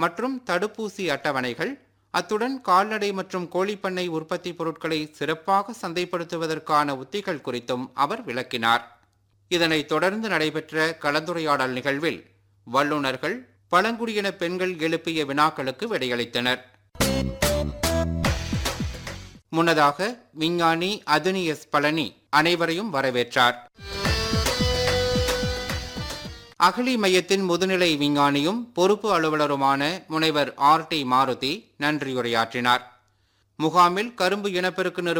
மற்றும் தடுப்பூசி அட்டவணைகள் அத்துடன் கால்நடை மற்றும் கோழிப்பண்ணை உற்பத்தி பொருட்களை சிறப்பாக சந்தைப்படுத்துவதற்கான உத்திகள் குறித்தும் அவர் விளக்கினார் இதனைத் தொடர்ந்து நடைபெற்ற கலந்துரையாடல் நிகழ்வில் வல்லுநர்கள் பழங்குடியின பெண்கள் எழுப்பிய வினாக்களுக்கு விடையளித்தனர் முன்னதாக விஞ்ஞானி அதுனி எஸ் பழனி அனைவரையும் வரவேற்றார் அகலி மையத்தின் முதுநிலை விஞ்ஞானியும் பொறுப்பு அலுவலருமான முனைவர் ஆர் டி மாருதி நன்றியுரையாற்றினார் முகாமில் கரும்பு இனப்பெருக்கு நிறுவனம்